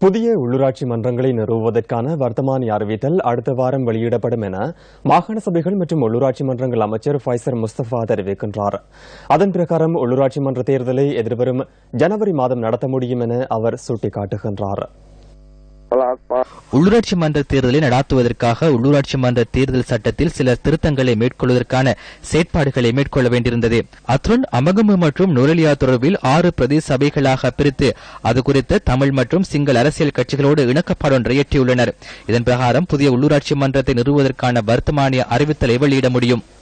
புதிய உள்ளூராட்சி மன்றங்களை நிறுவுவதற்கான வர்த்தமானி அறிவித்தல் அடுத்த வாரம் வெளியிடப்படும் என மாகாண சபைகள் மற்றும் உள்ளூராட்சி மன்றங்கள் அமைச்சர் ஃபைசர் முஸ்தபா தெரிவிக்கின்றார் அதன் பிரகாரம் உள்ளூராட்சி மன்ற தேர்தலை எதிர்வரும் ஜனவரி மாதம் நடத்த முடியும் என அவர் சுட்டிக்காட்டுகின்றார் உள்ளூராட்சி மன்ற தேர்தலை நடாத்துவதற்காக உள்ளூராட்சி மன்ற தேர்தல் சட்டத்தில் சில திருத்தங்களை மேற்கொள்வதற்கான செயற்பாடுகளை மேற்கொள்ள வேண்டியிருந்தது அத்துடன் அமகமு மற்றும் நுரலியா தொடர்பில் ஆறு பிரதேச சபைகளாக பிரித்து அது குறித்த தமிழ் மற்றும் சிங்கள அரசியல் கட்சிகளோடு இணக்கப்பாடு ஒன்றை எட்டியுள்ளனர் இதன் பிரகாரம் புதிய உள்ளூராட்சி மன்றத்தை நிறுவுவதற்கான வர்த்தமானிய அறிவித்தலை வெளியிட முடியும்